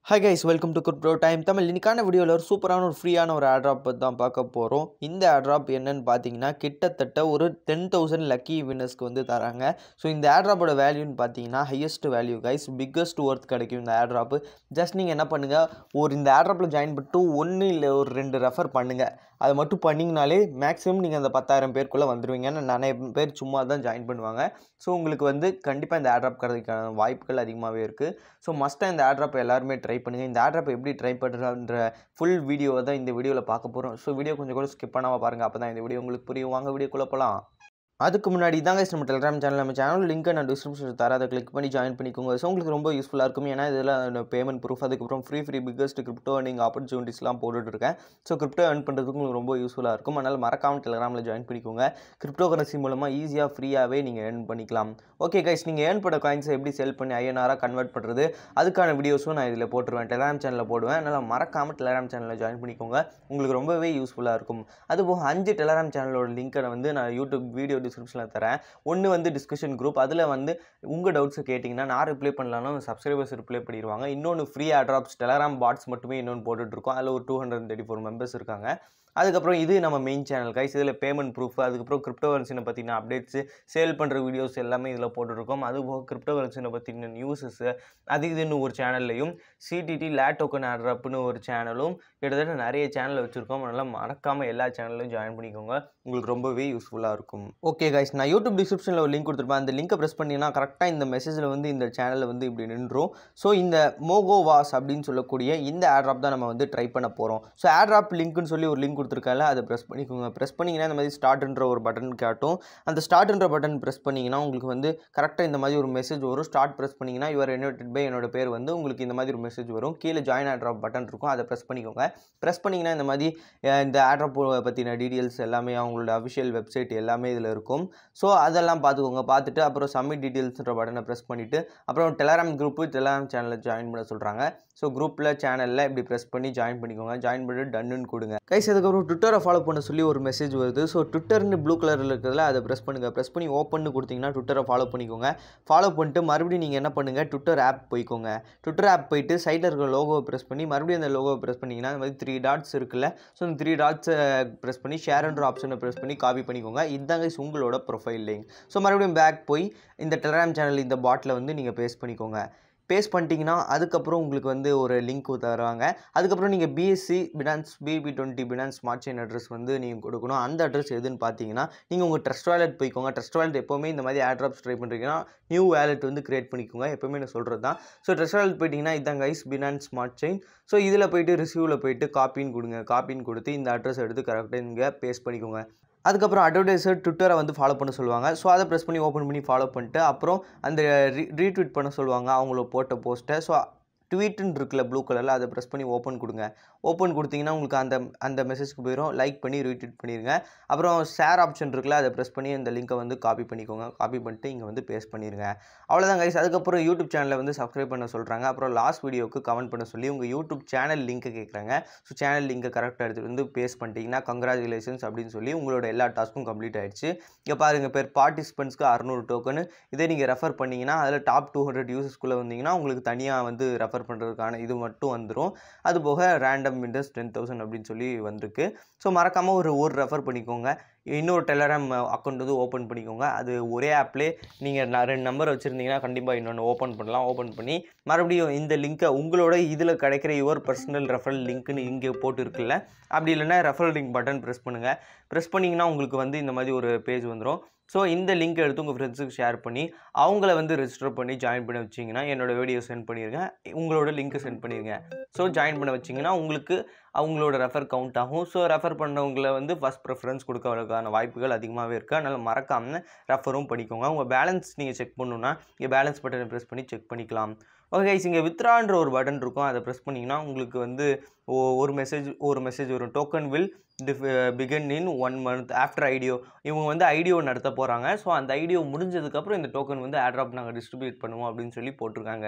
hi guys welcome to good bro time Tamil இன்னைக்கான வீடியோவில் ஒரு சூப்பரான ஒரு ஃப்ரீயான ஒரு ஆட்ராப் பற்றி தான் பார்க்க போகிறோம் இந்த ஆட்ராப் என்னன்னு பார்த்தீங்கன்னா கிட்டத்தட்ட ஒரு டென் தௌசண்ட் லக்கி வின்னர்ஸ்க்கு வந்து தராங்க ஸோ இந்த ஆட்ராப்போட வேல்யூன்னு பார்த்தீங்கன்னா highest value guys biggest worth கிடைக்கும் இந்த ஆட்ராப்பு ஜஸ்ட் நீங்கள் என்ன பண்ணுங்கள் ஒரு இந்த ஆட்ராப்பில் ஜாயின் பண்ணிட்டு ஒன்று இல்லை ஒரு ரெண்டு ரெஃபர் பண்ணுங்கள் அதை மட்டும் பண்ணிங்கனாலே மேக்ஸிமம் நீங்கள் அந்த பத்தாயிரம் பேருக்குள்ளே வந்துடுவீங்க ஏன்னா நிறைய பேர் சும்மா தான் ஜாயின் பண்ணுவாங்க ஸோ உங்களுக்கு வந்து கண்டிப்பாக இந்த ஆட்ராப் கிடைக்கிறதுக்கான வாய்ப்புகள் அதிகமாகவே இருக்குது ஸோ மஸ்ட்டாக இந்த ஆட்ராப் எல்லாருமே ட்ரை பண்ணுங்கள் இந்த ஆட்ராப் எப்படி ட்ரை பண்ணுறன்ற ஃபுல் வீடியோவை தான் இந்த வீடியோவில் பார்க்க போகிறோம் ஸோ வீடியோ கொஞ்சம் கூட ஸ்கிப் பண்ணாமல் பாருங்கள் அப்போ தான் இந்த வீடியோ உங்களுக்கு புரியும் வாங்க வீடியோக்குள்ளே போகலாம் அதுக்கு முன்னாடி இதாங்க நம்ம டெலிகிராம் சேனல் நம்ம சேனல் லிங்க்கை நான் டிஸ்கிரிப்ஷன் தர அதை கிளிக் பண்ணி ஜாயின் பண்ணிக்கோங்க ஸோ உங்களுக்கு ரொம்ப யூஸ்ஃபுல்லாக இருக்கும் ஏன்னா இதில் பேமெண்ட் ப்ரூஃப் அதுக்கப்புறம் ஃப்ரீ ஃப்ரீ பிக்கஸ்ட் கிரிப்டோ நீங்கள் ஆப்பர்ச்சுனிட்டிஸ்லாம் போட்டுட்ருக்கேன் ஸோ கிரிப்டோ earn பண்ணுறதுக்கு உங்களுக்கு ரொம்ப யூஸ்ஃபுல்லாக இருக்கும் அதனால் மறக்காமல் டெலிகிராமில் ஜாயின் பண்ணிக்கோங்க கிரிப்டோ கரன்சி மூலமாக ஈஸியாக ஃப்ரீயாகவே நீங்கள் earn பண்ணிக்கலாம் ஓகே கைஸ் நீங்கள் ஏர்ன் பண்ண காயின்ஸை எப்படி செல் பண்ணி ஐஎன்ஆராக கன்வெர்ட் பண்ணுறது அதுக்கான வீடியோஸும் நான் இதில் போட்டுருவேன் டெலிகிராம் சேனலில் போடுவேன் அதனால் மறக்காமல் டெலிகிராம் சேனலில் ஜாயின் பண்ணிக்கோங்க உங்களுக்கு ரொம்பவே யூஸ்ஃபுல்லாக இருக்கும் அதுபோக அஞ்சு டெலிகிராம் சேனலோட லிங்க்கை வந்து நான் யூடியூப் வீடியோ டிஸ்கிரிப்ஷனில் தரேன் ஒன்று வந்து டிஸ்கஷன் குரூப் அதில் வந்து உங்கள் டவுட்ஸை கேட்டிங்கன்னா நான் ரிப்ளை பண்ணலாம்னு சப்ஸ்கிரைபர்ஸ் ரிப்ளை பண்ணிடுவாங்க இன்னொன்று ஃப்ரீ ஆட்ராப்ஸ் டெலகிராம் பாட்ஸ் மட்டுமே இன்னொன்று போட்டுட்ருக்கோம் அதில் ஒரு two hundred thirty four members இருக்காங்க அதுக்கப்புறம் இது நம்ம மெயின் சேனல் கைஸ் இதில் பேமெண்ட் ப்ரூஃப் அதுக்கப்புறம் கிரிப்டோ கரன்சினை பற்றின அப்டேட்ஸு சேல் பண்ணுற வீடியோஸ் எல்லாமே இதில் போட்டுருக்கோம் அதுபோக கிரிப்டோ கரன்சினை பற்றின நியூஸஸ்ஸு அது இதுன்னு ஒரு சேனல்லையும் சிடிடி லே டோக்கன் ஆட்ராப்னு ஒரு சேனலும் கிட்டத்தட்ட நிறைய சேனல் வச்சுருக்கோம் அதனால் மறக்காமல் எல்லா சேனல்லையும் ஜாயின் பண்ணிக்கோங்க உங்களுக்கு ரொம்பவே யூஸ்ஃபுல்லாக இருக்கும் ஓகே கைஸ் நான் யூடியூப் டிஸ்கிரிப்ஷனில் ஒரு லிங்க் கொடுத்துருப்பேன் அந்த லிங்கை ப்ரெஸ் பண்ணிங்கன்னா கரெக்டாக இந்த மெசேஜில் வந்து இந்த சேனலில் வந்து இப்படி நின்றும் ஸோ இந்த மோகோ வாஸ் அப்படின்னு சொல்லக்கூடிய இந்த ஆட்ராப் தான் நம்ம வந்து ட்ரை பண்ண போகிறோம் ஸோ ஆட்ராப் லிங்க்னு சொல்லி ஒரு லிங்க் கொடுத்துருக்கால அதை ப்ரெஸ் பண்ணிக்கோங்க ப்ரெஸ் பண்ணிங்கன்னா இந்த மாதிரி ஸ்டார்ட்ன்ற ஒரு பட்டன் காட்டும் அந்த ஸ்டார்ட்ன்ற பட்டன் ப்ரெஸ் பண்ணிங்கன்னா உங்களுக்கு வந்து கரெக்டாக இந்த மாதிரி ஒரு மெசேஜ் வரும் ஸ்டார்ட் ப்ரெஸ் பண்ணிங்கன்னா யுவர் இன்வைட்டட் பை என்னோட பேர் வந்து உங்களுக்கு இந்த மாதிரி ஒரு மெசேஜ் வரும் கீழே ஜாயின் ஆட்ராப் பட்டன் இருக்கும் அதை ப்ரெஸ் பண்ணிக்கோங்க ப்ரெஸ் பண்ணிங்கன்னா இந்த மாதிரி அஹ், இந்த ஆட்ராப் பற்றின டீட்டெயில்ஸ் எல்லாமே அவங்களோட அஃபிஷியல் வெப்சைட் எல்லாமே இதில் இருக்கும் ஸோ அதெல்லாம் பார்த்துக்கோங்க பார்த்துட்டு அப்புறம் சப்மிட் டீட்டெயில்ஸ்ன்ற பட்டனை ப்ரெஸ் பண்ணிவிட்டு அப்புறம் டெலகிராம் குரூப்பு டெலகிராம் சேனலில் ஜாயின் பண்ண சொல்கிறாங்க ஸோ குரூப்பில் சேனலில் இப்படி ப்ரெஸ் பண்ணி ஜாயின் பண்ணிக்கோங்க ஜாயின் பண்ணிட்டு டன்னுன்னு கொடுங்க கைஸ் அதுக்கப்புறம் ட்விட்டரை ஃபாலோ பண்ண சொல்லி ஒரு மெசேஜ் வருது ஸோ ட்விட்டர்னு ப்ளூ கலரில் இருக்கிறதுல அதை ப்ரெஸ் பண்ணுங்கள் ப்ரெஸ் பண்ணி ஓப்பன் கொடுத்தீங்கன்னா ட்விட்டரை ஃபாலோ பண்ணிக்கோங்க ஃபாலோ பண்ணிட்டு மறுபடியும் நீங்கள் என்ன பண்ணுங்கள் ட்விட்டர் ஆப் போய்க்கோங்க ட்விட்டர் ஆப் போயிட்டு சைடில் இருக்கிற லோகோவை ப்ரெஸ் பண்ணி மறுபடியும் அந்த லோகோவை ப்ரெஸ் பண்ணிங்கன்னா இந்த மாதிரி த்ரீ டாட்ஸ் இருக்குல்ல ஸோ இந்த த்ரீ டாட்ஸை ப்ரெஸ் பண்ணி ஷேர்ன்ற ஆப்ஷனை ப்ரெஸ் பண்ணி காப்பி பண்ணிக்கோங்க இதுதாங்க guys உங்களோட ப்ரொஃபைல் லிங்க் ஸோ மறுபடியும் பேக் போய் இந்த டெலகிராம் சேனல் இந்த பாட்டில் வந்து நீங்கள் பேஸ்ட் பண்ணிக்கோங்க பேஸ்ட் பண்ணிட்டீங்கன்னா அதுக்கப்புறம் உங்களுக்கு வந்து ஒரு லிங்க் தருவாங்க அதுக்கப்புறம் நீங்கள் BSC Binance BP twenty Binance smart chain address வந்து நீங்கள் கொடுக்கணும் அந்த அட்ரஸ் எதுன்னு பார்த்தீங்கன்னா நீங்கள் உங்கள் ட்ரஸ்ட் வேலட் போய்க்கோங்க ட்ரஸ்ட் வேலட் எப்போவுமே இந்த மாதிரி ஆட்ராப்ஸ் ட்ரை பண்ணுறீங்கன்னா நியூ வேலட் வந்து கிரியேட் பண்ணிக்கோங்க எப்போவுமே நான் சொல்கிறது தான் ஸோ ட்ரஸ்ட் வேலட் போயிட்டீங்கன்னா இதான் guys Binance smart chain so இதில் போயிட்டு ரிசீவில் போயிட்டு காப்பின்னு கொடுங்க காப்பின்னு கொடுத்து இந்த அட்ரஸ் எடுத்து கரெக்டாக இங்கே பேஸ்ட் பண்ணிக்கோங்க அதுக்கப்புறம் அட்வர்டைஸர் ட்விட்டரை வந்து ஃபாலோ பண்ண சொல்லுவாங்க ஸோ அதை ப்ரெஸ் பண்ணி ஓப்பன் பண்ணி ஃபாலோ பண்ணிட்டு அப்புறம் அந்த ரீ ரீட்வீட் பண்ண சொல்லுவாங்க அவங்கள போட்ட போஸ்ட்டை ஸோ ட்வீட்டுன்னு இருக்குல்ல ப்ளூ கலரில் அதை ப்ரெஸ் பண்ணி ஓப்பன் கொடுங்க ஓப்பன் கொடுத்தீங்கன்னா உங்களுக்கு அந்த அந்த மெசேஜ்க்கு போயிடும் லைக் பண்ணி ரீட்வீட் பண்ணிடுங்க அப்புறம் ஷேர் ஆப்ஷன் இருக்குல்ல அதை ப்ரெஸ் பண்ணி அந்த லிங்க்கை வந்து காப்பி பண்ணிக்கோங்க காப்பி பண்ணிட்டு இங்கே வந்து பேஸ்ட் பண்ணிடுங்க அவ்வளோதான் கைஸ் அதுக்கப்புறம் யூடியூப் சேனலை வந்து சப்ஸ்கிரைப் பண்ண சொல்கிறாங்க அப்புறம் லாஸ்ட் வீடியோக்கு கமெண்ட் பண்ண சொல்லி உங்கள் யூடியூப் சேனல் லிங்க்கை கேட்குறாங்க ஸோ சேனல் லிங்கை கரெக்டாக எடுத்துகிட்டு வந்து பேஸ்ட் பண்ணிட்டீங்கன்னா கங்க்ராச்சுலேஷன்ஸ் அப்படின்னு சொல்லி உங்களோட எல்லா டாஸ்க்கும் கம்ப்ளீட் ஆயிடுச்சு இங்கே பாருங்கள் பேர் பார்ட்டிசிபென்ட்ஸ்க்கு அறநூறு டோக்கனு இதே நீங்கள் ரெஃபர் பண்ணீங்கன்னா அதில் டாப் டூ ஹண்ட்ரட் யூசர்ஸ்குள்ளே வந்தீங்கன்னா உங்களுக்கு தனியாக வந்து ரெஃபர் பண்ணுறதுக்கான இது மட்டும் வந்துடும் அது போக ரேண்டம் விண்டர்ஸ் டென் தௌசண்ட் அப்படின்னு சொல்லி வந்திருக்கு ஸோ மறக்காமல் ஒரு ஒரு ரெஃபர் பண்ணிக்கோங்க இன்னொரு டெலகிராம் அக்கௌண்ட் வந்து ஓப்பன் பண்ணிக்கோங்க அது ஒரே ஆப்லேயே நீங்கள் நான் ரெண்டு நம்பர் வச்சுருந்தீங்கன்னா கண்டிப்பாக இன்னொன்று ஓப்பன் பண்ணலாம் ஓப்பன் பண்ணி மறுபடியும் இந்த லிங்க்கை உங்களோட இதில் கிடைக்கிற யுவர் பர்சனல் ரெஃபரல் லிங்க்னு இங்கே போட்டு இருக்குல்ல அப்படி இல்லைன்னா ரெஃபரல் லிங்க் பட்டன் ப்ரெஸ் பண்ணுங்கள் ப்ரெஸ் பண்ணிங்கன்னா உங்களுக்கு வந்து இந்த மாதிரி ஒரு பேஜ் வந்துடும் ஸோ இந்த லிங்க் எடுத்து உங்கள் ஃப்ரெண்ட்ஸுக்கு ஷேர் பண்ணி அவங்கள வந்து ரெஜிஸ்டர் பண்ணி ஜாயின் பண்ண வச்சிங்கன்னா என்னோட வீடியோ சென்ட் பண்ணிடுங்க உங்களோட லிங்க்கை சென்ட் பண்ணிடுங்க ஸோ ஜாயின் பண்ண வச்சிங்கன்னா உங்களுக்கு அவங்களோட ரெஃபர் கவுண்ட் ஆகும் ஸோ ரெஃபர் பண்ணவங்களை வந்து ஃபஸ்ட் ப்ரிஃபரன்ஸ் கொடுக்கறதுக்கான வாய்ப்புகள் அதிகமாகவே இருக்குது அதனால் மறக்காமல் ரெஃபரும் பண்ணிக்கோங்க உங்கள் பேலன்ஸ் நீங்கள் செக் பண்ணணுன்னா இங்கே பேலன்ஸ் பட்டனை ப்ரெஸ் பண்ணி செக் பண்ணிக்கலாம் ஓகே கைஸ் இங்கே வித்ரான்ற ஒரு பட்டன் இருக்கும் அதை ப்ரெஸ் பண்ணிங்கன்னா உங்களுக்கு வந்து ஒ- ஒரு மெசேஜ் ஒரு மெசேஜ் வரும் token will diff begin in one month after IDO இவங்க வந்து ஐடியோ நடத்த போகிறாங்க ஸோ அந்த ஐடியோ முடிஞ்சதுக்கப்புறம் இந்த டோக்கன் வந்து ஆட்ராப் நாங்கள் டிஸ்ட்ரிபியூட் பண்ணுவோம் அப்படின்னு சொல்லி போட்டிருக்காங்க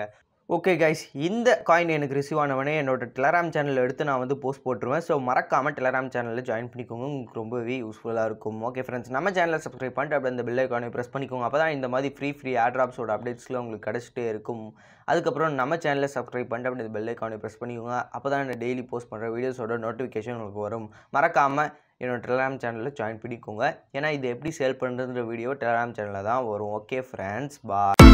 ஓகே கைஸ் இந்த காயின் எனக்கு ரிசீவ் ஆனவனே என்னோட டெலகிராம் சேனலில் எடுத்து நான் வந்து போஸ்ட் போட்டுருவேன் ஸோ மறக்காமல் டெலகிராம் சேனலில் ஜாயின் பண்ணிக்கோங்க உங்களுக்கு ரொம்பவே யூஸ்ஃபுல்லாக இருக்கும் ஓகே ஃப்ரெண்ட்ஸ் நம்ம சேனலை சப்ஸ்கிரைப் பண்ணிட்டு அப்படியே அந்த பெல் ஐக்கானை ப்ரெஸ் பண்ணிக்கோங்க அப்போ தான் இந்த மாதிரி ஃப்ரீ ஃப்ரீ ஆட்ராப்ஸோட அப்டேட்ஸ்லாம் உங்களுக்கு கிடச்சிட்டே இருக்கும் அதுக்கப்புறம் நம்ம சேனலை சப்ஸ்கிரைப் பண்ணிட்டு அப்படியே பெல் ஐக்கானை ப்ரெஸ் பண்ணிக்கோங்க அப்போ தான் நான் டெய்லி போஸ்ட் பண்ணுற வீடியோஸோட நோட்டிஃபிகேஷன் உங்களுக்கு வரும் மறக்காமல் என்னோட டெலகிராம் சேனலில் ஜாயின் பண்ணிக்கோங்க ஏன்னா இது எப்படி சேல் பண்ணுறதுன்ற வீடியோ டெலகிராம் சேனலில் தான் வரும் ஓகே ஃப்ரெண்ட்ஸ் பா